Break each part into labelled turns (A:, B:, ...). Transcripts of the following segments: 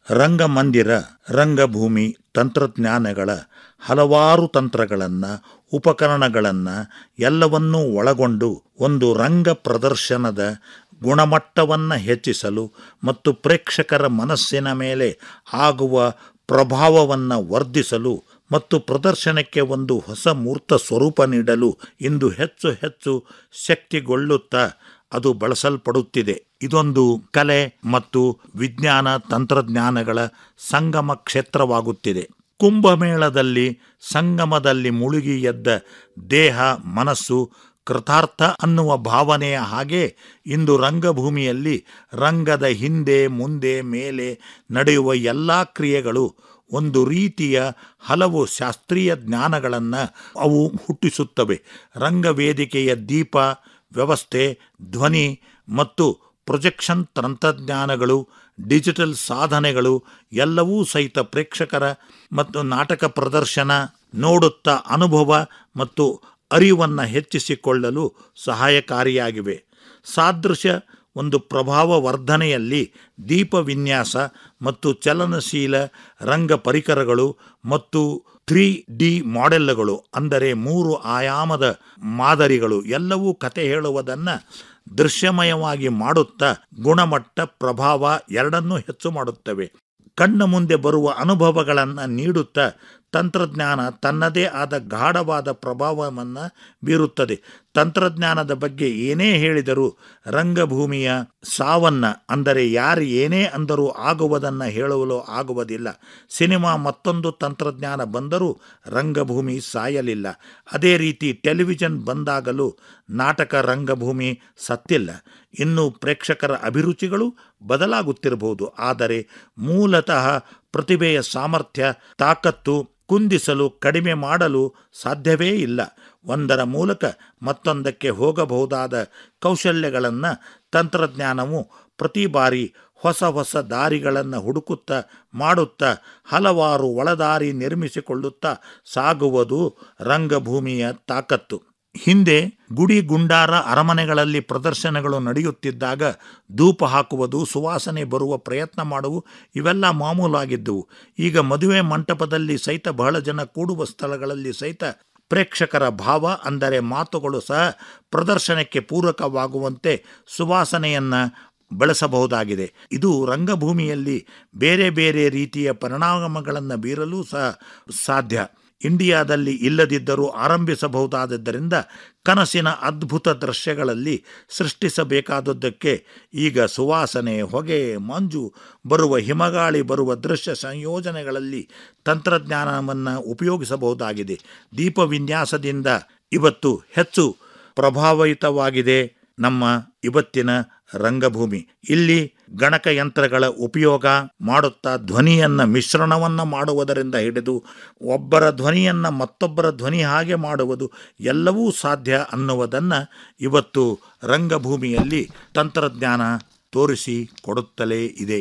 A: ರಂಗಮಂದಿರ ರಂಗಭೂಮಿ ತಂತ್ರಜ್ಞಾನಗಳ ಹಲವಾರು ತಂತ್ರಗಳನ್ನು ಉಪಕರಣಗಳನ್ನು ಎಲ್ಲವನ್ನೂ ಒಳಗೊಂಡು ಒಂದು ರಂಗ ಪ್ರದರ್ಶನದ ಗುಣಮಟ್ಟವನ್ನು ಹೆಚ್ಚಿಸಲು ಮತ್ತು ಪ್ರೇಕ್ಷಕರ ಮನಸ್ಸಿನ ಮೇಲೆ ಆಗುವ ಪ್ರಭಾವವನ್ನು ವರ್ಧಿಸಲು ಮತ್ತು ಪ್ರದರ್ಶನಕ್ಕೆ ಒಂದು ಹೊಸ ಮೂರ್ತ ಸ್ವರೂಪ ನೀಡಲು ಇಂದು ಹೆಚ್ಚು ಹೆಚ್ಚು ಶಕ್ತಿಗೊಳ್ಳುತ್ತಾ ಅದು ಬಳಸಲ್ಪಡುತ್ತಿದೆ ಇದೊಂದು ಕಲೆ ಮತ್ತು ವಿಜ್ಞಾನ ತಂತ್ರಜ್ಞಾನಗಳ ಸಂಗಮ ಕ್ಷೇತ್ರವಾಗುತ್ತಿದೆ ಕುಂಭಮೇಳದಲ್ಲಿ ಸಂಗಮದಲ್ಲಿ ಮುಳುಗಿ ಎದ್ದ ದೇಹ ಮನಸ್ಸು ಕೃತಾರ್ಥ ಅನ್ನುವ ಭಾವನೆಯ ಹಾಗೆ ಇಂದು ರಂಗಭೂಮಿಯಲ್ಲಿ ರಂಗದ ಹಿಂದೆ ಮುಂದೆ ಮೇಲೆ ನಡೆಯುವ ಎಲ್ಲ ಕ್ರಿಯೆಗಳು ಒಂದು ರೀತಿಯ ಹಲವು ಶಾಸ್ತ್ರೀಯ ಜ್ಞಾನಗಳನ್ನು ಅವು ಹುಟ್ಟಿಸುತ್ತವೆ ರಂಗವೇದಿಕೆಯ ದೀಪ ವ್ಯವಸ್ಥೆ ಧ್ವನಿ ಮತ್ತು ಪ್ರೊಜೆಕ್ಷನ್ ತಂತ್ರಜ್ಞಾನಗಳು ಡಿಜಿಟಲ್ ಸಾಧನೆಗಳು ಎಲ್ಲವೂ ಸಹಿತ ಪ್ರೇಕ್ಷಕರ ಮತ್ತು ನಾಟಕ ಪ್ರದರ್ಶನ ನೋಡುತ್ತಾ ಅನುಭವ ಮತ್ತು ಅರಿವನ್ನು ಹೆಚ್ಚಿಸಿಕೊಳ್ಳಲು ಸಹಾಯಕಾರಿಯಾಗಿವೆ ಸಾದೃಶ್ಯ ಒಂದು ಪ್ರಭಾವ ವರ್ಧನೆಯಲ್ಲಿ ದೀಪ ವಿನ್ಯಾಸ ಮತ್ತು ಚಲನಶೀಲ ರಂಗ ಪರಿಕರಗಳು ಮತ್ತು ತ್ರೀ ಡಿ ಮಾಡೆಲ್ಗಳು ಅಂದರೆ ಮೂರು ಆಯಾಮದ ಮಾದರಿಗಳು ಎಲ್ಲವೂ ಕತೆ ಹೇಳುವುದನ್ನು ದೃಶ್ಯಮಯವಾಗಿ ಮಾಡುತ್ತಾ ಗುಣಮಟ್ಟ ಪ್ರಭಾವ ಎರಡನ್ನೂ ಹೆಚ್ಚು ಮಾಡುತ್ತವೆ ಕಣ್ಣ ಮುಂದೆ ಬರುವ ಅನುಭವಗಳನ್ನು ನೀಡುತ್ತಾ ತಂತ್ರಜ್ಞಾನ ತನ್ನದೇ ಆದ ಗಾಢವಾದ ಪ್ರಭಾವವನ್ನು ಬೀರುತ್ತದೆ ತಂತ್ರಜ್ಞಾನದ ಬಗ್ಗೆ ಏನೇ ಹೇಳಿದರೂ ರಂಗಭೂಮಿಯ ಸಾವನ್ನ ಅಂದರೆ ಯಾರು ಏನೇ ಅಂದರೂ ಆಗುವುದನ್ನು ಹೇಳಲು ಆಗುವುದಿಲ್ಲ ಸಿನಿಮಾ ಮತ್ತೊಂದು ತಂತ್ರಜ್ಞಾನ ಬಂದರೂ ರಂಗಭೂಮಿ ಸಾಯಲಿಲ್ಲ ಅದೇ ರೀತಿ ಟೆಲಿವಿಷನ್ ಬಂದಾಗಲೂ ನಾಟಕ ರಂಗಭೂಮಿ ಸತ್ತಿಲ್ಲ ಇನ್ನು ಪ್ರೇಕ್ಷಕರ ಅಭಿರುಚಿಗಳು ಬದಲಾಗುತ್ತಿರಬಹುದು ಆದರೆ ಮೂಲತಃ ಪ್ರತಿಭೆಯ ಸಾಮರ್ಥ್ಯ ತಾಕತ್ತು ಕುಂದಿಸಲು ಕಡಿಮೆ ಮಾಡಲು ಸಾಧ್ಯವೇ ಇಲ್ಲ ಒಂದರ ಮೂಲಕ ಮತ್ತೊಂದಕ್ಕೆ ಹೋಗಬಹುದಾದ ಕೌಶಲ್ಯಗಳನ್ನು ತಂತ್ರಜ್ಞಾನವು ಪ್ರತಿ ಬಾರಿ ಹೊಸ ಹೊಸ ದಾರಿಗಳನ್ನು ಹುಡುಕುತ್ತಾ ಮಾಡುತ್ತಾ ಹಲವಾರು ಒಳದಾರಿ ನಿರ್ಮಿಸಿಕೊಳ್ಳುತ್ತಾ ಸಾಗುವುದು ರಂಗಭೂಮಿಯ ತಾಕತ್ತು ಹಿಂದೆ ಗುಡಿ ಗುಂಡಾರ ಅರಮನೆಗಳಲ್ಲಿ ಪ್ರದರ್ಶನಗಳು ನಡೆಯುತ್ತಿದ್ದಾಗ ಧೂಪ ಹಾಕುವುದು ಸುವಾಸನೆ ಬರುವ ಪ್ರಯತ್ನ ಮಾಡುವು ಇವೆಲ್ಲ ಮಾಮೂಲಾಗಿದ್ದವು ಈಗ ಮದುವೆ ಮಂಟಪದಲ್ಲಿ ಸಹಿತ ಬಹಳ ಜನ ಕೂಡುವ ಸ್ಥಳಗಳಲ್ಲಿ ಸಹಿತ ಪ್ರೇಕ್ಷಕರ ಭಾವ ಅಂದರೆ ಮಾತುಗಳು ಸಹ ಪ್ರದರ್ಶನಕ್ಕೆ ಪೂರಕವಾಗುವಂತೆ ಸುವಾಸನೆಯನ್ನು ಬಳಸಬಹುದಾಗಿದೆ ಇದು ರಂಗಭೂಮಿಯಲ್ಲಿ ಬೇರೆ ಬೇರೆ ರೀತಿಯ ಪರಿಣಾಮಗಳನ್ನು ಬೀರಲು ಸಹ ಸಾಧ್ಯ ಇಂಡಿಯಾದಲ್ಲಿ ಇಲ್ಲದಿದ್ದರೂ ಆರಂಭಿಸಬಹುದಾದದ್ದರಿಂದ ಕನಸಿನ ಅದ್ಭುತ ದೃಶ್ಯಗಳಲ್ಲಿ ಸೃಷ್ಟಿಸಬೇಕಾದದ್ದಕ್ಕೆ ಈಗ ಸುವಾಸನೆ ಹೊಗೆ ಮಂಜು ಬರುವ ಹಿಮಗಾಳಿ ಬರುವ ದೃಶ್ಯ ಸಂಯೋಜನೆಗಳಲ್ಲಿ ತಂತ್ರಜ್ಞಾನವನ್ನು ಉಪಯೋಗಿಸಬಹುದಾಗಿದೆ ದೀಪ ವಿನ್ಯಾಸದಿಂದ ಇವತ್ತು ಹೆಚ್ಚು ಪ್ರಭಾವಿತವಾಗಿದೆ ನಮ್ಮ ಇವತ್ತಿನ ರಂಗಭೂಮಿ ಇಲ್ಲಿ ಗಣಕಯಂತ್ರಗಳ ಉಪಯೋಗ ಮಾಡುತ್ತಾ ಧ್ವನಿಯನ್ನ ಮಿಶ್ರಣವನ್ನ ಮಾಡುವುದರಿಂದ ಹಿಡಿದು ಒಬ್ಬರ ಧ್ವನಿಯನ್ನ ಮತ್ತೊಬ್ಬರ ಧ್ವನಿ ಹಾಗೆ ಮಾಡುವುದು ಎಲ್ಲವೂ ಸಾಧ್ಯ ಅನ್ನುವುದನ್ನು ಇವತ್ತು ರಂಗಭೂಮಿಯಲ್ಲಿ ತಂತ್ರಜ್ಞಾನ ತೋರಿಸಿ ಕೊಡುತ್ತಲೇ ಇದೆ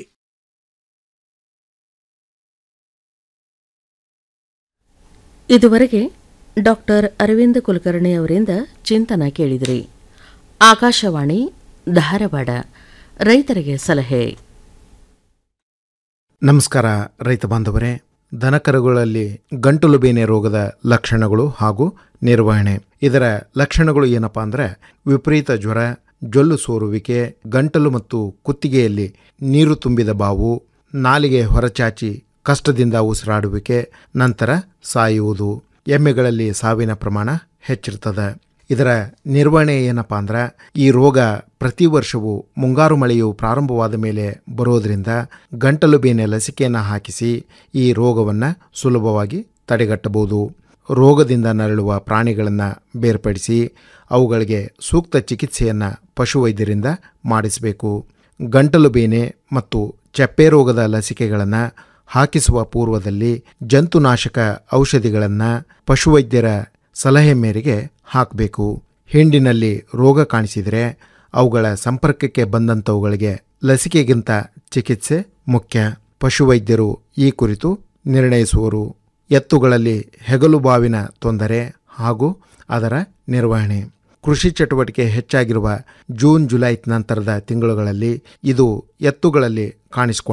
B: ಇದುವರೆಗೆ ಡಾಕ್ಟರ್ ಅರವಿಂದ ಕುಲಕರ್ಣಿ ಅವರಿಂದ ಚಿಂತನ ಕೇಳಿದಿರಿ ಆಕಾಶವಾಣಿ ಧಾರವಾಡ ರೈತರಿಗೆ ಸಲಹೆ
C: ನಮಸ್ಕಾರ ರೈತ ಬಾಂಧವರೇ ದನಕರುಗಳಲ್ಲಿ ಗಂಟಲು ಬೇನೆ ರೋಗದ ಲಕ್ಷಣಗಳು ಹಾಗೂ ನಿರ್ವಹಣೆ ಇದರ ಲಕ್ಷಣಗಳು ಏನಪ್ಪಾ ಅಂದರೆ ವಿಪರೀತ ಜ್ವರ ಜೊಲ್ಲು ಸೋರುವಿಕೆ ಗಂಟಲು ಮತ್ತು ಕುತ್ತಿಗೆಯಲ್ಲಿ ನೀರು ತುಂಬಿದ ಬಾವು ನಾಲಿಗೆ ಹೊರಚಾಚಿ ಕಷ್ಟದಿಂದ ಉಸಿರಾಡುವಿಕೆ ನಂತರ ಸಾಯುವುದು ಎಮ್ಮೆಗಳಲ್ಲಿ ಸಾವಿನ ಪ್ರಮಾಣ ಹೆಚ್ಚಿರ್ತದೆ ಇದರ ನಿರ್ವಹಣೆ ಏನಪ್ಪಾ ಅಂದ್ರೆ ಈ ರೋಗ ಪ್ರತಿ ವರ್ಷವೂ ಮುಂಗಾರು ಮಳೆಯು ಪ್ರಾರಂಭವಾದ ಮೇಲೆ ಬರೋದರಿಂದ ಗಂಟಲು ಬೇನೆ ಲಸಿಕೆಯನ್ನು ಹಾಕಿಸಿ ಈ ರೋಗವನ್ನು ಸುಲಭವಾಗಿ ತಡೆಗಟ್ಟಬಹುದು ರೋಗದಿಂದ ನರಳುವ ಪ್ರಾಣಿಗಳನ್ನು ಬೇರ್ಪಡಿಸಿ ಅವುಗಳಿಗೆ ಸೂಕ್ತ ಚಿಕಿತ್ಸೆಯನ್ನು ಪಶುವೈದ್ಯರಿಂದ ಮಾಡಿಸಬೇಕು ಗಂಟಲು ಬೇನೆ ಮತ್ತು ಚಪ್ಪೆ ರೋಗದ ಲಸಿಕೆಗಳನ್ನು ಹಾಕಿಸುವ ಪೂರ್ವದಲ್ಲಿ ಜಂತುನಾಶಕ ಔಷಧಿಗಳನ್ನು ಪಶುವೈದ್ಯರ ಸಲಹೆ ಮೇರೆಗೆ ಹಾಕಬೇಕು ಹಿಂಡಿನಲ್ಲಿ ರೋಗ ಕಾಣಿಸಿದರೆ ಅವುಗಳ ಸಂಪರ್ಕಕ್ಕೆ ಬಂದಂಥವುಗಳಿಗೆ ಲಸಿಕೆಗಿಂತ ಚಿಕಿತ್ಸೆ ಮುಖ್ಯ ಪಶುವೈದ್ಯರು ಈ ಕುರಿತು ನಿರ್ಣಯಿಸುವರು ಎತ್ತುಗಳಲ್ಲಿ ಹೆಗಲು ಬಾವಿನ ತೊಂದರೆ ಹಾಗೂ ಅದರ ನಿರ್ವಹಣೆ ಕೃಷಿ ಚಟುವಟಿಕೆ ಹೆಚ್ಚಾಗಿರುವ ಜೂನ್ ಜುಲೈ ನಂತರದ ತಿಂಗಳುಗಳಲ್ಲಿ ಇದು ಎತ್ತುಗಳಲ್ಲಿ ಕಾಣಿಸಿಕೊಂಡು